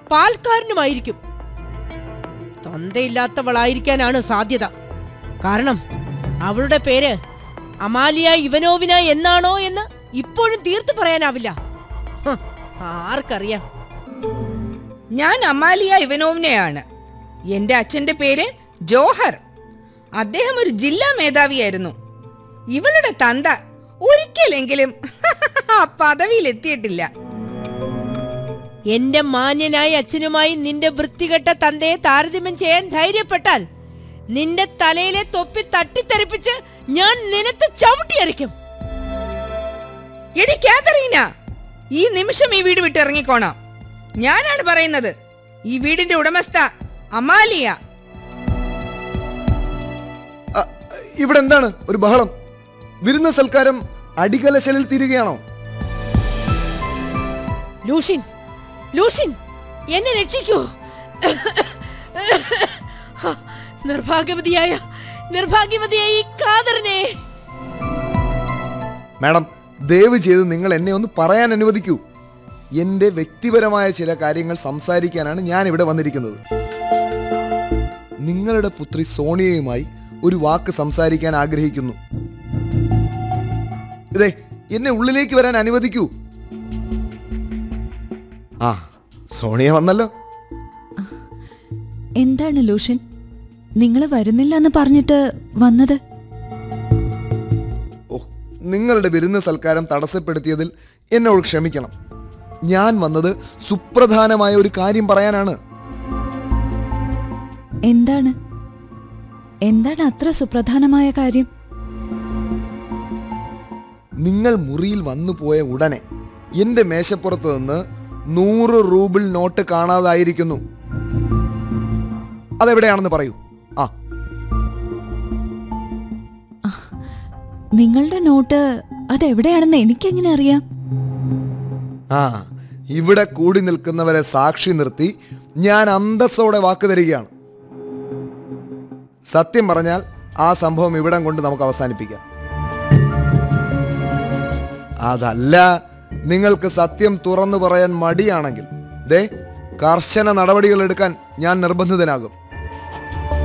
പാൽക്കാരനുമായിരിക്കും തന്തയില്ലാത്തവളായിരിക്കാനാണ് സാധ്യത കാരണം അവളുടെ പേര് അമാലിയ ഇവനോവിന എന്നാണോ എന്ന് ഇപ്പോഴും തീർത്തു പറയാനാവില്ല ഹ്, ആർക്കറിയാം ഞാൻ അമാലിയ ഇവനോവിനെയാണ് എന്റെ അച്ഛന്റെ പേര് ജോഹർ അദ്ദേഹം ഒരു ജില്ലാ മേധാവിയായിരുന്നു ഇവളുടെ തന്ത ഒരിക്കലെങ്കിലും ആ പദവിയിൽ എത്തിയിട്ടില്ല എന്റെ മാന്യനായ അച്ഛനുമായി നിന്റെ വൃത്തികെട്ട തന്തയെ താരതമ്യം ചെയ്യാൻ ധൈര്യപ്പെട്ടാൽ നിന്റെ തലയിലെ തൊപ്പി തട്ടിത്തെറിപ്പിച്ച് ഞാൻ നിനത്ത് ചവിട്ടിയറിക്കും എടി കാതറീന ഈ നിമിഷം ഈ വീട് വിട്ട് ഇറങ്ങിക്കോണം ഞാനാണ് പറയുന്നത് ഈ വീടിന്റെ ഉടമസ്ഥ അമാലിയ അ, ഇവിടെ എന്താണ് ഒരു ബഹളം വിരുന്ന സൽക്കാരം അടികലശലിൽ തീരുകയാണോ ലൂഷിൻ ലൂഷിൻ എന്നെ രക്ഷിക്കൂ നിർഭാഗ്യവതിയായ നിർഭാഗ്യവതിയായ ഈ കാതറിനെ മാഡം ദയവ് ചെയ്ത് നിങ്ങൾ എന്നെ ഒന്ന് പറയാൻ അനുവദിക്കൂ എൻ്റെ വ്യക്തിപരമായ ചില കാര്യങ്ങൾ സംസാരിക്കാനാണ് ഞാൻ ഇവിടെ വന്നിരിക്കുന്നത് നിങ്ങളുടെ പുത്രി സോണിയയുമായി ഒരു വാക്ക് സംസാരിക്കാൻ ആഗ്രഹിക്കുന്നു ഇതേ എന്നെ ഉള്ളിലേക്ക് വരാൻ അനുവദിക്കൂ ആ സോണിയ വന്നല്ലോ എന്താണ് ലൂഷൻ നിങ്ങൾ വരുന്നില്ല എന്ന് പറഞ്ഞിട്ട് വന്നത് ഓ നിങ്ങളുടെ വിരുന്ന് സൽക്കാരം തടസ്സപ്പെടുത്തിയതിൽ എന്നോട് ക്ഷമിക്കണം ഞാൻ വന്നത് സുപ്രധാനമായ ഒരു കാര്യം പറയാനാണ് എന്താണ് എന്താണ് അത്ര സുപ്രധാനമായ കാര്യം നിങ്ങൾ മുറിയിൽ വന്നു പോയ ഉടനെ എന്റെ മേശപ്പുറത്ത് നിന്ന് നൂറ് റൂബിൾ നോട്ട് കാണാതായിരിക്കുന്നു അതെവിടെയാണെന്ന് പറയൂ ആ നിങ്ങളുടെ നോട്ട് അതെവിടെയാണെന്ന് എനിക്കെങ്ങനെ അറിയാം ആ ഇവിടെ കൂടി നിൽക്കുന്നവരെ സാക്ഷി നിർത്തി ഞാൻ അന്തസ്സോടെ വാക്ക് തരികയാണ് സത്യം പറഞ്ഞാൽ ആ സംഭവം ഇവിടം കൊണ്ട് നമുക്ക് അവസാനിപ്പിക്കാം അതല്ല നിങ്ങൾക്ക് സത്യം തുറന്നു പറയാൻ മടിയാണെങ്കിൽ ദേ കർശന നടപടികൾ എടുക്കാൻ ഞാൻ നിർബന്ധിതനാകും